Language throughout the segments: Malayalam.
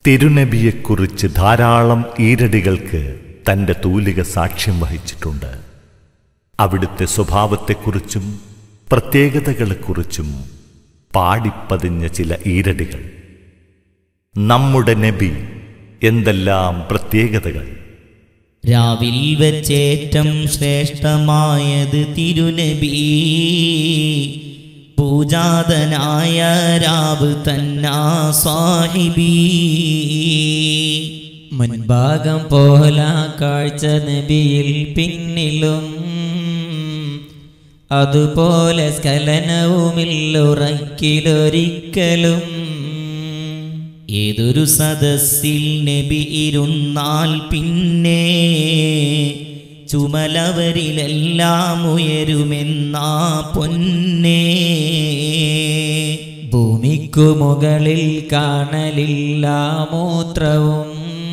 തിരുനബിയെക്കുറിച്ച് ധാരാളം ഈരടികൾക്ക് തന്റെ തൂലിക സാക്ഷ്യം വഹിച്ചിട്ടുണ്ട് അവിടുത്തെ സ്വഭാവത്തെക്കുറിച്ചും പ്രത്യേകതകളെക്കുറിച്ചും പാടിപ്പതിഞ്ഞ ചില ഈരടികൾ നമ്മുടെ നബി എന്തെല്ലാം പ്രത്യേകതകൾ രാവിൽ വെച്ചേറ്റം ശ്രേഷ്ഠമായത് തിരുനബി പൂജാതനായ രാവ് തന്നാ സാഹിബി മുൻഭാഗം പോല കാഴ്ച നബിയിൽ പിന്നിലും അതുപോലെ സ്ഖലനവുമില്ലുറക്കിലൊരിക്കലും ഏതൊരു സദസ്സിൽ നബി ഇരുന്നാൽ പിന്നെ ചുമലവരിലെല്ലാം ഉയരുമെന്നാ പൊന്നേ ഭൂമിക്കു മുകളിൽ കാണലില്ല മൂത്രവും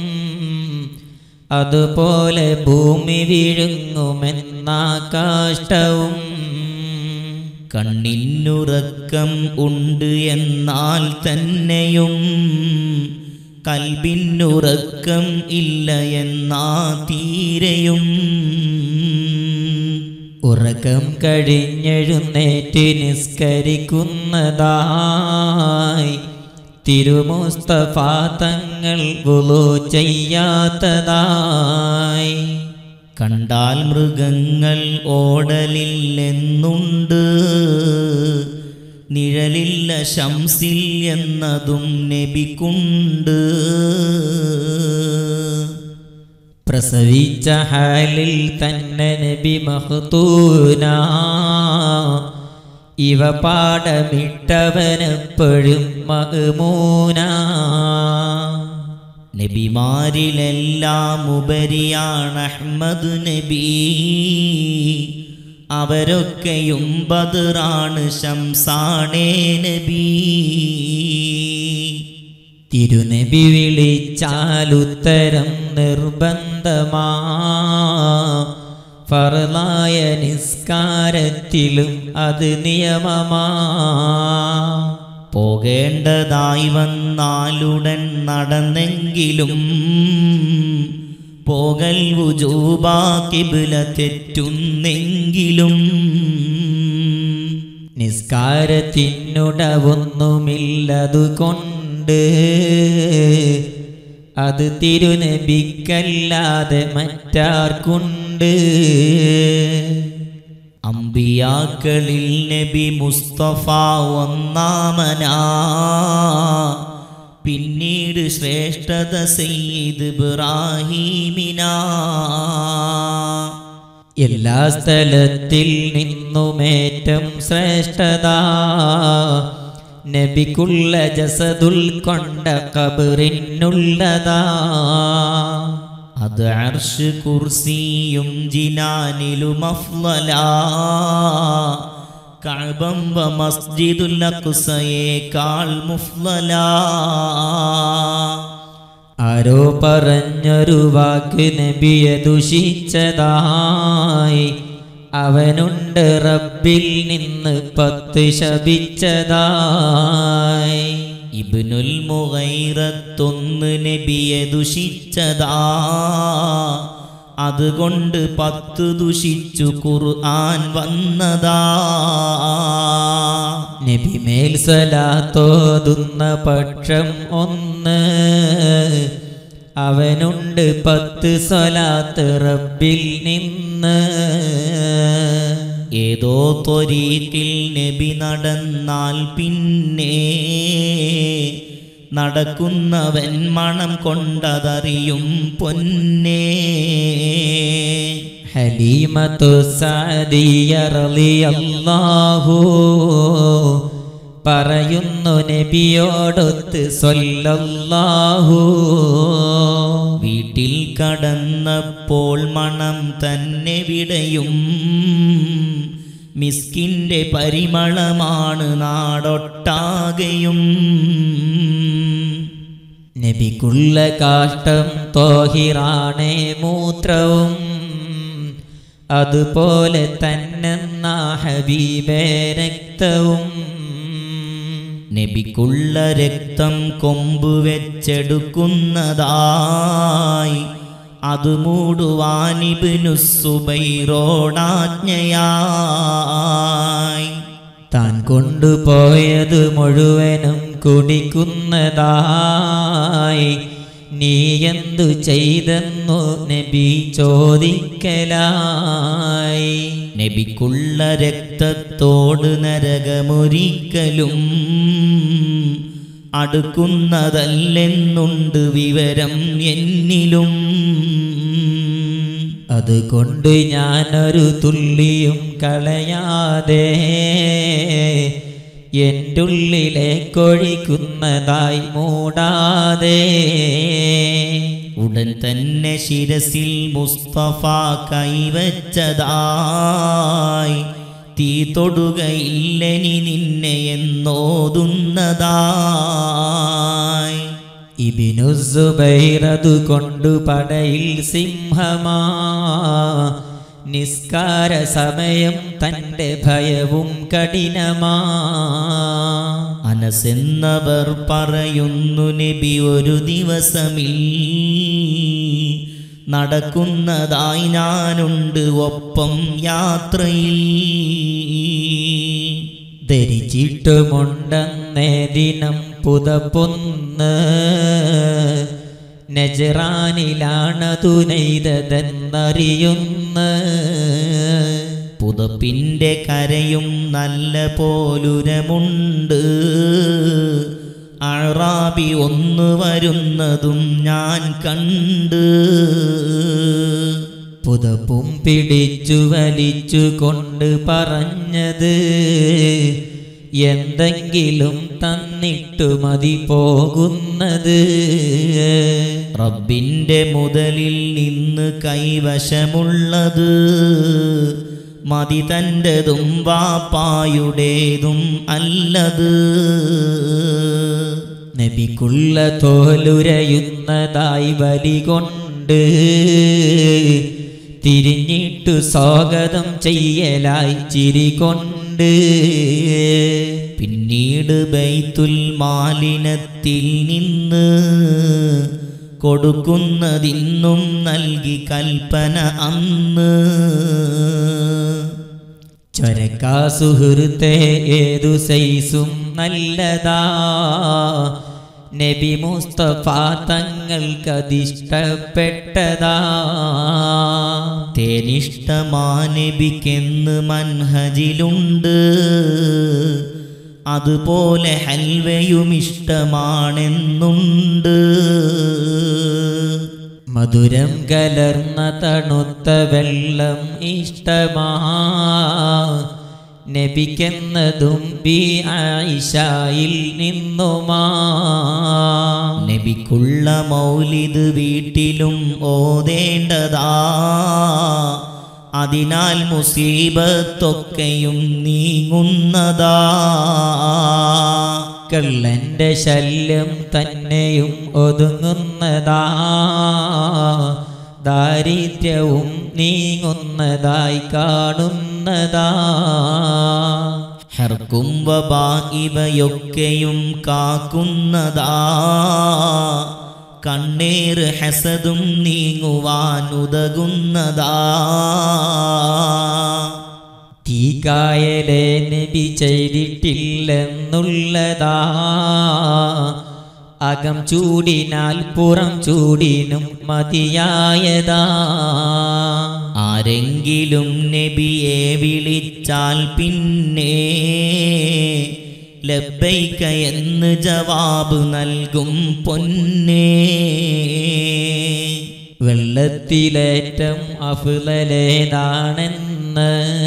അതുപോലെ ഭൂമി വിഴുങ്ങുമെന്ന കാഷ്ടവും കണ്ണിനുറക്കം ഉണ്ട് എന്നാൽ തന്നെയും കൽബിനുറക്കം ഇല്ല എന്നാ തീരെയും ഉറക്കം കഴിഞ്ഞെഴുന്നേറ്റ് നിസ്കരിക്കുന്നതായി തിരുമുസ്തഫ തങ്ങൾ ഗുളു ചെയ്യാത്തതായി കണ്ടാൽ മൃഗങ്ങൾ ഓടലില്ലെന്നുണ്ട് നിഴലില്ല ശംസിൽ എന്നതും നബിക്കുണ്ട് പ്രസവിച്ച ഹാലിൽ തന്നെ നബി മഹത്തൂന ഇവ പാടമിട്ടവനെപ്പോഴും മഹമൂന നബിമാരിലെല്ലാം ഉപരിയാണ് അഹ്മദ് നബി അവരൊക്കെയും ബദറാണ് ശംസാണേ നബി തിരുനബി വിളിച്ചാലുത്തരം നിർബന്ധമാ ഫറലായ നിസ്കാരത്തിലും അത് നിയമമാ പോകേണ്ടതായി വന്നാലുടൻ നടന്നെങ്കിലും പോകൽ വുജൂബാ കിബില തെറ്റുന്നെങ്കിലും നിസ്കാരത്തിനുടവൊന്നുമില്ലതുകൊണ്ട് അത് തിരുനബിക്കല്ലാതെ മറ്റാർക്കുണ്ട് അമ്പിയാക്കളിൽ നബി മുസ്തഫ ഒന്നാമനാ പിന്നീട് ശ്രേഷ്ഠത സെയ്ദ് ഇബ്രാഹീമിനാ എല്ലാ സ്ഥലത്തിൽ നിന്നുമേറ്റം ശ്രേഷ്ഠത നബിക്കുള്ള ജസദുൽ കൊണ്ട കബറിനുള്ളതാ അത് അർഷ് കുർസിയും ജിനാനിലും അഫ്ളലാ കഅബം വ മസ്ജിദുൽ അഖ്സയേക്കാൾ മുഫ്ളലാ ആരോ പറഞ്ഞൊരു വാക്ക് നബിയെ ദുഷിച്ചതായി അവനുണ്ട് റബ്ബിൽ നിന്ന് പത്ത് ശപിച്ചതായി ഇബ്നുൽ മുഗൈറത്തൊന്ന് നബിയെ ദുഷിച്ചതാ അതുകൊണ്ട് പത്ത് ദുഷിച്ചു ഖുർആൻ വന്നതാ നബി മേൽ സലാത്തോതുന്ന പക്ഷം ഒന്ന് അവനുണ്ട് പത്ത് സ്വലാത്ത് റബ്ബിൽ നിന്ന് ഏതോ ത്വരീക്കിൽ നബി നടന്നാൽ പിന്നെ നടക്കുന്നവൻ മണം കൊണ്ടതറിയും പൊന്നേ ഹലീമത്തു സഅദിയ റളിയല്ലാഹു പറയുന്നു നബിയോടൊത്ത് സ്വല്ലല്ലാഹു വീട്ടിൽ കടന്നപ്പോൾ മണം തന്നെ വിടയും മിസ്കിന്റെ പരിമളമാണ് നാടൊട്ടാകെയും നബിക്കുള്ള കാഷ്ടം തോഹിറാണേ മൂത്രവും അതുപോലെ തന്നെ ഹബീബേ രക്തവും നബിക്കുള്ള രക്തം കൊമ്പ് വെച്ചെടുക്കുന്നതായി അത് മൂടുവാനിബിനു സുബൈറോടാജ്ഞയായി താൻ കൊണ്ടുപോയത് മുഴുവനും കുടിക്കുന്നതായി നീ എന്തു ചെയ്തെന്നു നബി ചോദിക്കലായി നബിക്കുള്ള രക്തത്തോട് നരകമൊരിക്കലും അടുക്കുന്നതല്ലെന്നുണ്ട് വിവരം എന്നിലും അതുകൊണ്ട് ഞാനൊരു തുള്ളിയും കളയാതെ എൻ്റെ ഉള്ളിലേക്കൊഴിക്കുന്നതായി മൂടാതെ ഉടൻ തന്നെ ശിരസിൽ മുസ്തഫ കൈവച്ചതായി തീ തൊടുകയില്ലെനി നിന്നെ എന്നോതുന്നതായി ഇബിനു സുബൈറതു കൊണ്ടു പടയിൽ സിംഹമാ നിസ്കാര സമയം തൻ്റെ ഭയവും കഠിനമാ അനസെന്നവർ പറയുന്നു നബി ഒരു ദിവസമിൽ നടക്കുന്നതായി ഞാനുണ്ട് ഒപ്പം യാത്രയിൽ ധരിച്ചിട്ടുമുണ്ടെന്നേ ദിനം പുതപ്പൊന്ന് നജറാനിലാണതു നെയ്തതെന്നറിയുന്ന പുതപ്പിൻ്റെ കരയും നല്ല പോലുരമുണ്ട് അറാബി ഒന്ന് വരുന്നതും ഞാൻ കണ്ട് പുതപ്പും പിടിച്ചു വലിച്ചു കൊണ്ട് പറഞ്ഞത് എന്തെങ്കിലും തന്നിട്ടു മതി പോകുന്നത് റബ്ബിൻ്റെ മുതലിൽ നിന്ന് കൈവശമുള്ളത് മതി തൻ്റെതും വാപ്പായുടേതും അല്ലത് നബിക്കുള്ള തോലുരയുന്നതായി വലി കൊണ്ട് തിരിഞ്ഞിട്ടു സ്വാഗതം ചെയ്യലായി ചിരി കൊണ്ട് പിന്നീട് ബൈത്തുൽ മാലിനത്തിൽ നിന്ന് കൊടുക്കുന്നതിന്നും നൽകി കൽപ്പന അന്ന് ചൊരക്കാ സുഹൃത്തെ ഏതു സൈസും നല്ലതാ നബി മുസ്തഫ തങ്ങൾക്കതിഷ്ടപ്പെട്ടതാ തേനിഷ്ടമാനബിക്കെന്ന് മൻഹജിലുണ്ട് അതുപോലെ ഹൽവയും ഇഷ്ടമാണെന്നുണ്ട് മധുരം കലർന്ന തണുത്ത വെള്ളം ഇഷ്ടമാ നബിക്കെന്നതും ബി ആയിഷായിൽ നിന്നുമാ നബിക്കുള്ള മൗലിദ് വീട്ടിലും ഓതേണ്ടതാ അതിനാൽ മുസീബത്തൊക്കെയും നീങ്ങുന്നതാ കള്ളന്റെ ശല്യം തന്നെയും ഒതുങ്ങുന്നതാ ദാരിദ്ര്യവും നീങ്ങുന്നതായി കാണുന്നതാ ഹർക്കും വബാ ഇവയൊക്കെയും കാക്കുന്നതാ കണ്ണേറ് ഹസതും നീങ്ങുവാൻ ഉതകുന്നതാ തീകായലെ നബി ചെയ്തിട്ടില്ലെന്നുള്ളതാ അകം ചൂടിനാൽ പുറം ചൂടിനും മതിയായതാ ആരെങ്കിലും നബിയെ വിളിച്ചാൽ പിന്നെ ലബ്ബൈക എന്ന് ജവാബ് നൽകും പൊന്നേ വെള്ളത്തിലേറ്റം അഫുലലേതാണെന്ന്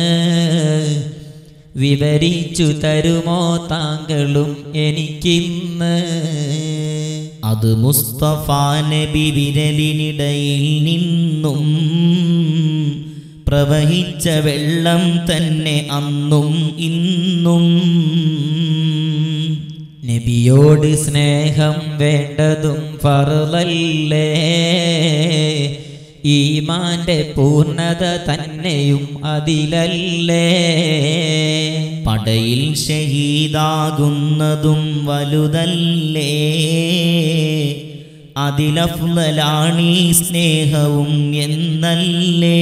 വിവരിച്ചു തരുമോ താങ്കളും എനിക്കിന്ന് അത് മുസ്തഫ നബി വിരലിനിടയിൽ നിന്നും പ്രവഹിച്ച വെള്ളം തന്നെ അന്നും ഇന്നും നബിയോട് സ്നേഹം വേണ്ടതും ഫറലല്ലേ ഈമാന്റെ പൂർണ്ണത തന്നെയും അതിലല്ലേ പടയിൽ ഷഹീദാകുന്നതും വലുതല്ലേ അതിലഫ്ലലാണീ സ്നേഹവും എന്നല്ലേ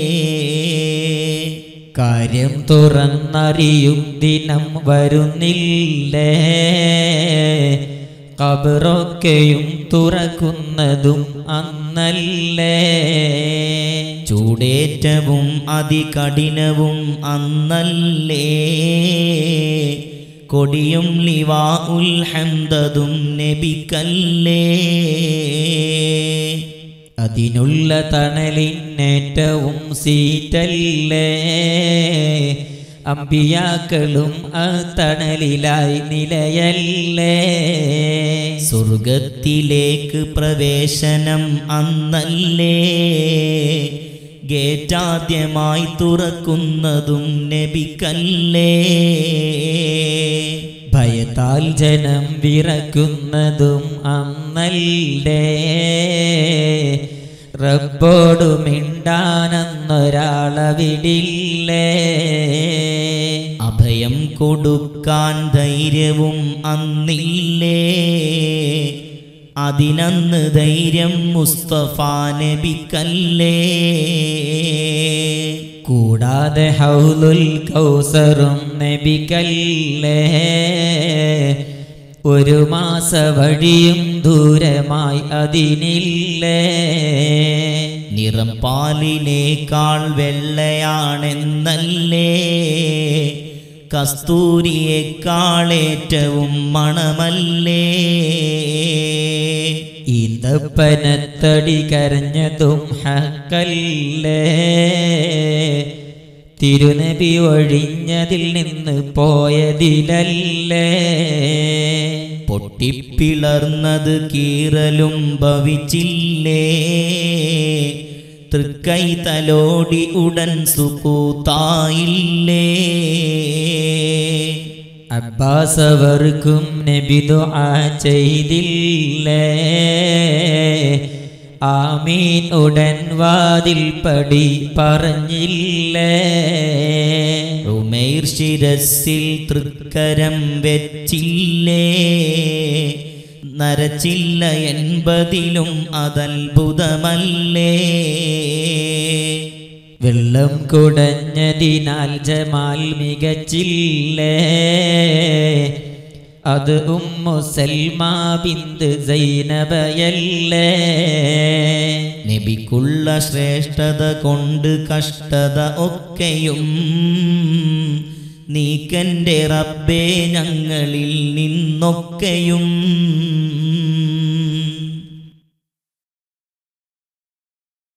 കാര്യം തുറന്നറിയും ദിനം വരുന്നില്ലേ കബറൊക്കെയും തുറക്കുന്നതും അന്നല്ലേ ചൂടേറ്റവും അതികഠിനവും അന്നല്ലേ കൊടിയും ലിവാ ഉൽ ഹംദതും നബിക്കല്ലേ അതിനുള്ള തണലിനേറ്റവും സീറ്റല്ലേ അമ്പിയാക്കളും ആ തണലിലായി നിലയല്ലേ സ്വർഗത്തിലേക്ക് പ്രവേശനം അന്നല്ലേ ഗേറ്റാദ്യമായി തുറക്കുന്നതും നബിക്കല്ലേ ഭയത്താൽ ജനം വിറക്കുന്നതും അന്നല്ലേ റബ്ബോടു മിണ്ടാനെന്നൊരാളവിടില്ലേ അഭയം കൊടുക്കാൻ ധൈര്യവും അന്നില്ലേ അതിനന്ന് ധൈര്യം മുസ്തഫ നബിക്കല്ലേ കൂടാതെ ഹൗലുൽ കൗസറും നബിക്കല്ലേ ഒരു മാസ വഴിയും ദൂരമായി അതിനില്ലേ നിറം പാലിനേക്കാൾ വെള്ളയാണെന്നല്ലേ കസ്തൂരിയേക്കാളേറ്റവും മണമല്ലേ ഈന്തപ്പനത്തടി കരഞ്ഞതും ഹക്കല്ലേ തിരുനബി ഒഴിഞ്ഞതിൽ നിന്ന് പോയതിലല്ലേ പൊട്ടിപ്പിളർന്നത് കീറലും ഭവിച്ചില്ലേ തൃക്കൈ തലോടി ഉടൻ സുക്കൂത്തായില്ലേ അബ്ബാസ് അവർക്കും നബി ദുആ ചെയ്തില്ലേ ആമീൻ ഉടൻ വാതിൽ പടി പറഞ്ഞില്ലേ ഉമൈർ ശിരസിൽ തൃക്കരം വെച്ചില്ലേ നരച്ചില്ല എൺപതിലും അതത്ഭുതമല്ലേ വെള്ളം കുടഞ്ഞതിനാൽ ജമാൽ മികച്ചില്ലേ അത് ഉമ്മു സൽമാ ബിന്ത് സൈനബയല്ലേ നബിക്കുള്ള ശ്രേഷ്ഠത കൊണ്ട് കഷ്ടത ഒക്കെയും നീക്കൻ്റെ റബ്ബേ ഞങ്ങളിൽ നിന്നൊക്കെയും